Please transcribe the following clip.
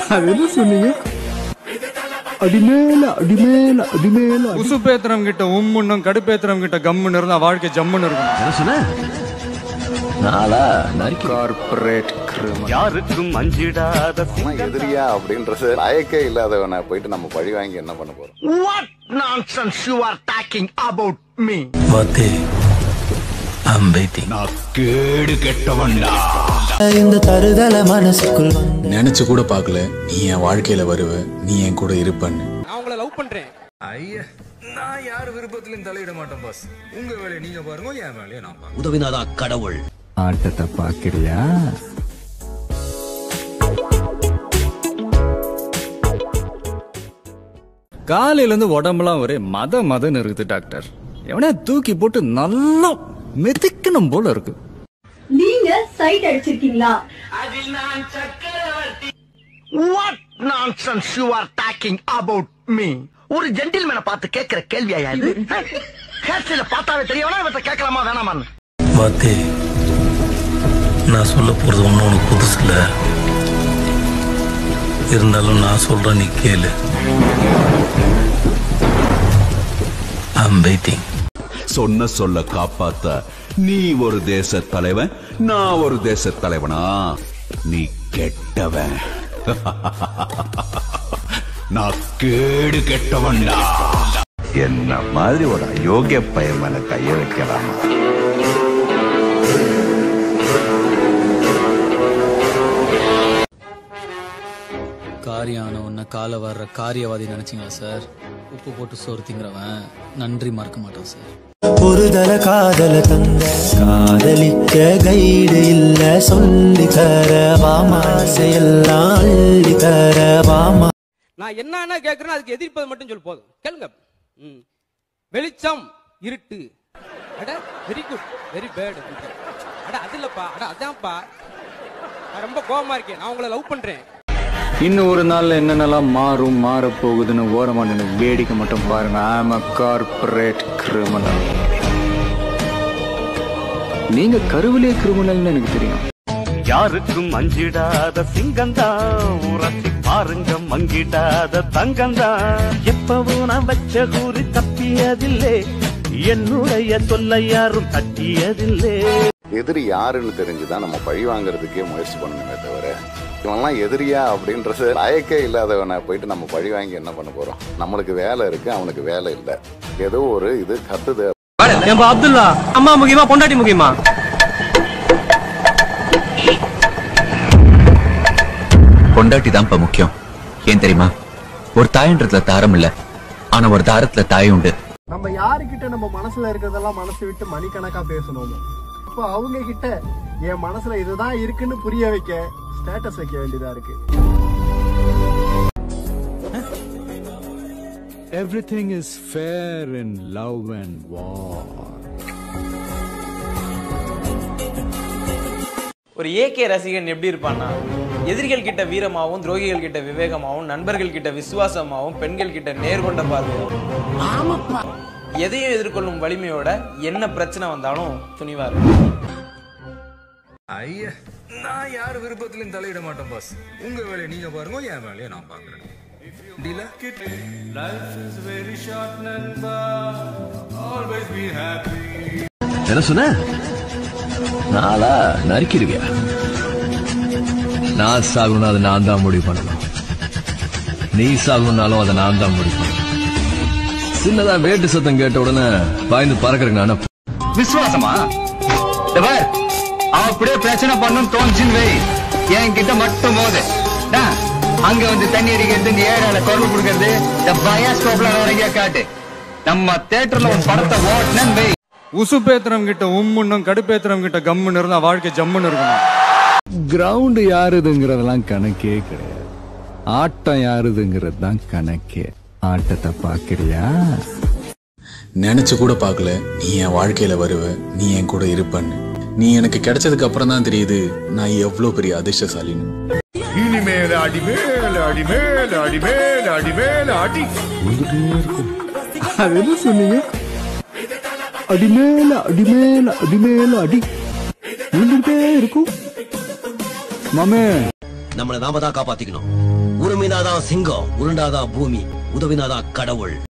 அது என்ன சொன்னீங்க அடிமேல அடிமேல அடிமேல உசுப்பேத்துறவங்க கிட்ட உம்முன்னும் கடுப்பேத்துறவங்க கிட்ட கம்முன்னு இருந்தா வாழ்க்கை ஜம்முன்னு இருக்கும் என்ன சொன்ன நாளா நரிக்கு கார்பரேட் யாருக்கும் அஞ்சிடாத ஆனா எதிரியா அப்படின்றது லாயக்கே இல்லாதவனை போயிட்டு நம்ம பழி வாங்கி என்ன பண்ண போறோம் What nonsense you are talking about me? வாத்தே ஐம் வெயிட்டிங் கேடு கெட்டவன்டா இந்த தருதல மனசுக்குள் நினைச்சு கூட பார்க்கல நீ என் வாழ்க்கையில வருவ நீ என் கூட இருப்பன்னு ஐயா நான் யார் விருப்பத்திலும் தலையிட மாட்டேன் பாஸ் உங்க வேலையை நீங்க பாருங்க என் வேலையை நான் பாருங்க உதவினாதா கடவுள் ஆட்டத்தை பாக்குறியா காலையில இருந்து உடம்புலாம் ஒரே மத மதன்னு இருக்குது டாக்டர் எவனே தூக்கி போட்டு நல்லா மெதிக்கணும் போல இருக்கு நீங்க சைட் அடிச்சிருக்கீங்களா What nonsense you are talking about me? ஒரு ஜென்டில்மேனை பார்த்து கேட்கிற கேள்வியா இது ஹேர்ஸ்டைல பார்த்தாவே தெரியவனா இவற்றை கேட்கலாமா வேணாமான்னு வாத்தே நான் சொல்ல போறது ஒன்றும் உனக்கு புதுசு இல்ல இருந்தாலும் நான் சொல்றேன் நீ கேளு ஐம் வெயிட்டிங் சொன்ன சொல்ல காப்பாத்த நீ ஒரு தேச தலைவன் நான் ஒரு தேச தலைவனா நீ கெட்டவன் நான் கேடு கெட்டவன்டா என்ன மாதிரி ஒரு அயோக்கிய பையன் மேல கைய வைக்கலாமா காரியம் ஆனவன கால வர்ற காரியவாதி நினைச்சீங்களா சார் உப்பு போட்டு சோறு திங்கிறவன் நன்றி மறக்க மாட்டான் சார் ஒரு தர காதல தந்த காதலிக்க கைடு இல்ல சொல்லி தர வாமா எல்லாம் அள்ளி தர வாமா நான் என்னன்னா கேட்கறேன் அதுக்கு எதிர்ப்பது மட்டும் சொல்லு போதும் கேளுங்க ம். வெளிச்சம் இருட்டு அட வெரி குட் வெரி பேட் அட அது இல்லப்பா அட அதான்ப்பா நான் ரொம்ப கோவமா இருக்கேன் நான் உங்களை லவ் பண்றேன் இன்னும் ஒரு நாள்ல என்னென்னலாம் மாறும் மாற போகுதுன்னு ஓரமா நின்று வேடிக்கை மட்டும் பாருங்க ஆம் அ கார்பரேட் கிரிமினல் நீங்க கருவிலே கிரிமினல்னு எனக்கு தெரியும் யாருக்கும் அஞ்சிடாத சிங்கந்தா உரசி பாருங்க மங்கிடாத தங்கந்தா எப்பவும் நான் வச்ச கூறி தப்பியதில்லை என்னுடைய சொல்ல யாரும் தட்டியதில்லை எதிரி யாருன்னு தெரிஞ்சுதான் நம்ம பழி வாங்குறதுக்கே முயற்சி பண்ணணுமே தவிர இவன்லாம் எதிரியா அப்படின்றது லாயக்கே இல்லாதவனை போயிட்டு நம்ம பழி வாங்கி என்ன பண்ண போறோம் நம்மளுக்கு வேலை இருக்கு அவனுக்கு வேலை இல்லை ஏதோ ஒரு இது கத்துது ஏன்பா அப்துல்லா அம்மா முக்கியமா பொண்டாட்டி முக்கியமா பொண்டாட்டி தான்ப்பா முக்கியம் ஏன் தெரியுமா ஒரு தாயன்றதுல தாரம் இல்ல ஆனா ஒரு தாரத்துல தாய் உண்டு நம்ம யாருக்கிட்ட நம்ம மனசுல இருக்கிறதெல்லாம் மனசு விட்டு மணிக்கணக்கா பேசணுமோ இப்போ அவங்க கிட்ட என் மனசுல இதுதான் இருக்குன்னு புரிய வைக்க ஸ்டேட்டஸ் வைக்க வேண்டியதா இருக்கு Everything is fair in love and war. ஒரு ஏகே ரசிகன் எப்படி இருப்பான்னா எதிரிகள் கிட்ட வீரமாவும் துரோகிகள் கிட்ட விவேகமாவும் நண்பர்கள் கிட்ட விசுவாசமாவும் பெண்கள் கிட்ட நேர்கொண்ட பார்வையும் எதையும் எதிர்கொள்ளும் வலிமையோட என்ன பிரச்சனை வந்தாலும் துணிவா இருக்கும் ஐயா நான் யார் விருப்பத்திலும் தலையிட மாட்டேன் பாஸ் உங்க வேலையை நீங்க பாருங்க என் வேலையை நான் பாக்குறேன் டீலா லைஃப் இஸ் வெரி ஷார்ட் நண்பா ஆல்வேஸ் பி ஹாப்பி என்ன சொன்ன நாளா நறுக்கிடுவியா நான் சாகணும்னா அதை நான் தான் முடிவு பண்ணணும் நீ சாகணும்னாலும் அதை நான் தான் முடிவு பண்ணணும் சின்னதா வேட்டு சத்தம் கேட்ட உடனே பாய்ந்து பறக்கிறேன் நான் விசுவாசமா இந்த பார், அவன் அப்படியே பிரச்சனை பண்ணும் தோணுச்சுன்னு வை என் கிட்ட மட்டும் போது டா, அங்க வந்து தண்ணி அடிக்கிறது இந்த ஏரியால குரல் கொடுக்கறது இந்த பயாஸ்கோப்ல நிறைய காட்டு நம்ம தேட்டர்ல ஒரு படத்தை ஓட்டுனேன்னு வை உசுப்பேத்துறவங்க கிட்ட உம்முன்னும் கடுப்பேத்துறவங்க கிட்ட கம்முன்னு இருந்தா வாழ்க்கை ஜம்முன்னு இருக்கணும் கிரவுண்ட் யாருதுங்கிறதெல்லாம் கணக்கே கிடையாது ஆட்டம் யாருதுங்கிறது தான் கணக்கே ஆட்டத்தை பாக்குறியா நினைச்சு கூட பார்க்கல நீ என் வாழ்க்கையில வருவ நீ என் கூட இருப்பன்னு நீ எனக்கு கிடைச்சதுக்கு அப்புறம் தான் தெரியுது நான் எவ்வளவு பெரிய அதிர்ஷ்டசாலின்னு இனிமேல அடி மேல அடி மேல அடி மேல அடி மேல அடி அது என்ன சொன்னீங்க அடிமேல அடிமேல அடிமேல அடி விழுந்துகிட்டே இருக்கும் மாமே நம்மளை நாம தான் காப்பாத்திக்கணும் உருமினாதான் சிங்கம் உருண்டாதான் பூமி உதவினாதான் கடவுள்